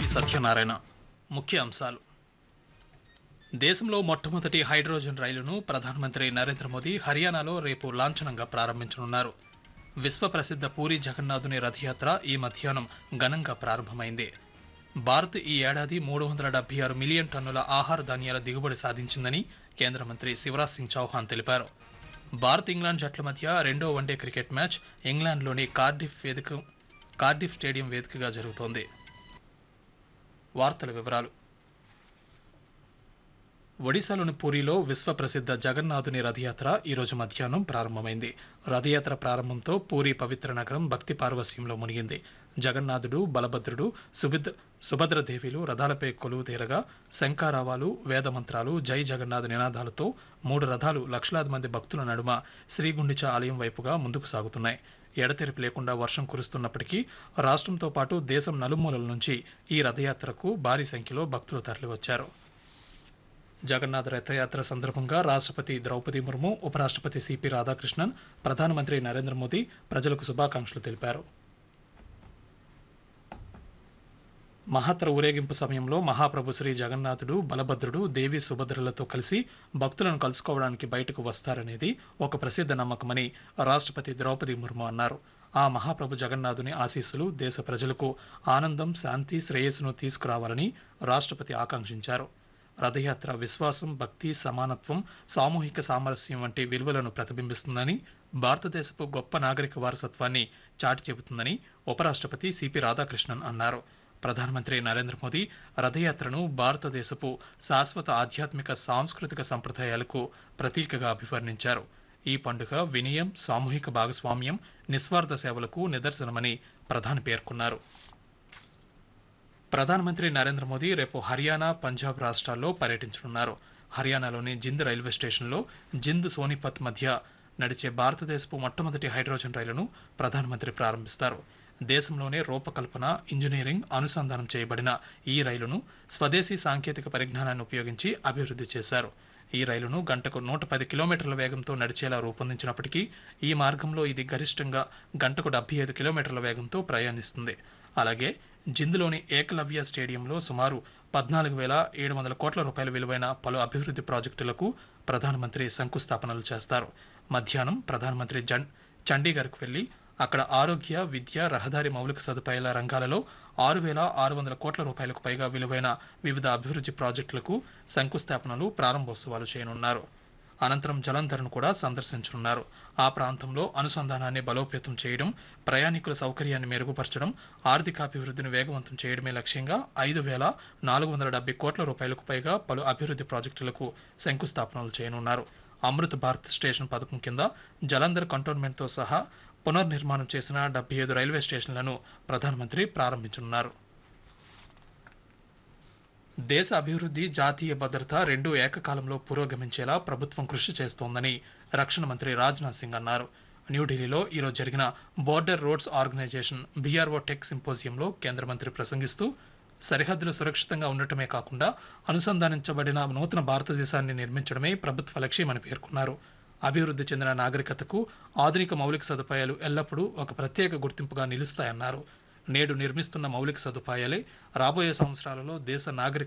సత్యనారాయణ ముఖ్య అంశాలు దేశంలో మొట్టమొదటి హైడ్రోజన్ రైలును ప్రధానమంత్రి నరేంద్ర మోదీ హర్యానాలో రేపు లాంఛనంగా ప్రారంభించనున్నారు విశ్వ ప్రసిద్ధ పూరి జగన్నాథుని రథయాత్ర ఈ మధ్యాహ్నం ఘనంగా ప్రారంభమైంది భారత్ ఈ ఏడాది మూడు వందల డెబ్బై ఆరు మిలియన్ టన్నుల ఆహార ధాన్యాల దిగుబడి సాధించిందని కేంద్ర మంత్రి శివరాజ్ సింగ్ చౌహాన్ తెలిపారు భారత్ ఇంగ్లాండ్ జట్ల మధ్య రెండో వన్డే క్రికెట్ మ్యాచ్ ఇంగ్లాండ్లోని కార్డిఫ్ వేదిక కార్డిఫ్ స్టేడియం వేదికగా జరుగుతోంది వార్తల వివరాలు ఒడిశాలోని పూరిలో విశ్వ ప్రసిద్ధ జగన్నాథుని రథయాత్ర ఈ రోజు మధ్యాహ్నం ప్రారంభమైంది రథయాత్ర ప్రారంభంతో పూరి పవిత్ర నగరం భక్తి పార్వస్యంలో మునిగింది జగన్నాథుడు బలభద్రుడు సుభిద్ర సుభద్రదేవిలు రథాలపై కొలువు తీరగా శంఖారావాలు వేదమంత్రాలు జై జగన్నాథ్ నినాదాలతో మూడు రథాలు లక్షలాది మంది భక్తుల నడుమ శ్రీగుండిచ ఆలయం వైపుగా ముందుకు సాగుతున్నాయి ఎడతెరిపి లేకుండా వర్షం కురుస్తున్నప్పటికీ రాష్ట్రంతో పాటు దేశం నలుమూలల నుంచి ఈ రథయాత్రకు భారీ సంఖ్యలో భక్తులు తరలివచ్చారు జగన్నాథ్ రథయాత్ర సందర్భంగా రాష్ట్రపతి ద్రౌపది ముర్ము ఉపరాష్ట్రపతి సిపి రాధాకృష్ణన్ ప్రధానమంత్రి నరేంద్ర మోదీ ప్రజలకు శుభాకాంక్షలు తెలిపారు మహత్తర ఊరేగింపు సమయంలో మహాప్రభు శ్రీ జగన్నాథుడు బలభద్రుడు దేవి సుభద్రలతో కలిసి భక్తులను కలుసుకోవడానికి బయటకు వస్తారనేది ఒక ప్రసిద్ధ నమ్మకమని రాష్ట్రపతి ద్రౌపది ముర్ము అన్నారు ఆ మహాప్రభు జగన్నాథుని ఆశీస్సులు దేశ ప్రజలకు ఆనందం శాంతి శ్రేయస్సును తీసుకురావాలని రాష్ట్రపతి ఆకాంక్షించారు రథయాత్ర విశ్వాసం భక్తి సమానత్వం సామూహిక సామరస్యం వంటి విలువలను ప్రతిబింబిస్తుందని భారతదేశపు గొప్ప నాగరిక వారసత్వాన్ని చాటి చెబుతుందని ఉపరాష్ట్రపతి సిపి రాధాకృష్ణన్ అన్నారు ప్రధానమంత్రి నరేంద్ర మోదీ రథయాత్రను భారతదేశపు శాశ్వత ఆధ్యాత్మిక సాంస్కృతిక సంప్రదాయాలకు ప్రతీకగా అభివర్ణించారు ఈ పండుగ వినయం సామూహిక భాగస్వామ్యం నిస్వార్థ సేవలకు నిదర్శనమని ప్రధాని పేర్కొన్నారు ప్రధానమంత్రి నరేంద్ర మోదీ రేపు హర్యానా పంజాబ్ రాష్ట్రాల్లో పర్యటించనున్నారు హర్యానాలోని జింద్ రైల్వే స్టేషన్లో జింద్ సోనిపత్ మధ్య నడిచే భారతదేశపు మొట్టమొదటి హైడ్రోజన్ రైలును ప్రధానమంత్రి ప్రారంభిస్తారు దేశంలోనే రూపకల్పన ఇంజనీరింగ్ అనుసంధానం చేయబడిన ఈ రైలును స్వదేశీ సాంకేతిక పరిజ్ఞానాన్ని ఉపయోగించి అభివృద్ధి చేశారు ఈ రైలును గంటకు నూట పది కిలోమీటర్ల వేగంతో నడిచేలా రూపొందించినప్పటికీ ఈ మార్గంలో ఇది గరిష్టంగా గంటకు డెబ్బై ఐదు కిలోమీటర్ల వేగంతో ప్రయాణిస్తుంది అలాగే జింద్లోని ఏకలవ్య స్టేడియంలో సుమారు పద్నాలుగు వేల ఏడు వందల కోట్ల రూపాయల విలువైన పలు అభివృద్ధి ప్రాజెక్టులకు ప్రధానమంత్రి శంకుస్థాపనలు చేస్తారు మధ్యాహ్నం ప్రధానమంత్రి జన్ చండీగఢ్కు వెళ్లి అక్కడ ఆరోగ్య విద్య రహదారి మౌలిక సదుపాయాల రంగాలలో ఆరు వేల ఆరు వందల కోట్ల రూపాయలకు పైగా విలువైన వివిధ అభివృద్ధి ప్రాజెక్టులకు శంకుస్థాపనలు ప్రారంభోత్సవాలు చేయనున్నారు అనంతరం జలంధర్ను కూడా సందర్శించనున్నారు ఆ ప్రాంతంలో అనుసంధానాన్ని బలోపేతం చేయడం ప్రయాణికుల సౌకర్యాన్ని మెరుగుపరచడం ఆర్థికాభివృద్ధిని వేగవంతం చేయడమే లక్ష్యంగా ఐదు వేల నాలుగు వందల డెబ్బై కోట్ల రూపాయలకు పైగా పలు అభివృద్ధి ప్రాజెక్టులకు శంకుస్థాపనలు చేయనున్నారు అమృత్ భారత్ స్టేషన్ పథకం కింద జలంధర్ కంటోన్మెంట్తో సహా పునర్నిర్మాణం చేసిన డెబ్బై ఐదు రైల్వే స్టేషన్లను ప్రధానమంత్రి ప్రారంభించనున్నారు దేశ అభివృద్ధి జాతీయ భద్రత రెండు ఏకకాలంలో పురోగమించేలా ప్రభుత్వం కృషి చేస్తోందని రక్షణ మంత్రి రాజ్నాథ్ సింగ్ అన్నారు న్యూఢిల్లీలో ఈరోజు జరిగిన border roads organisation BRO tech symposium కేంద్ర మంత్రి ప్రసంగిస్తూ సరిహద్దులు సురక్షితంగా ఉండటమే కాకుండా అనుసంధానించబడిన నూతన భారతదేశాన్ని నిర్మించడమే ప్రభుత్వ లక్ష్యమని పేర్కొన్నారు అభివృద్ధి చెందిన నాగరికతకు ఆధునిక మౌలిక సదుపాయాలు ఎల్లప్పుడూ ఒక ప్రత్యేక గుర్తింపుగా నిలుస్తాయన్నారు నేడు నిర్మిస్తున్న మౌలిక సదుపాయాలే రాబోయే సంవత్సరాలలో దేశ నాగరిక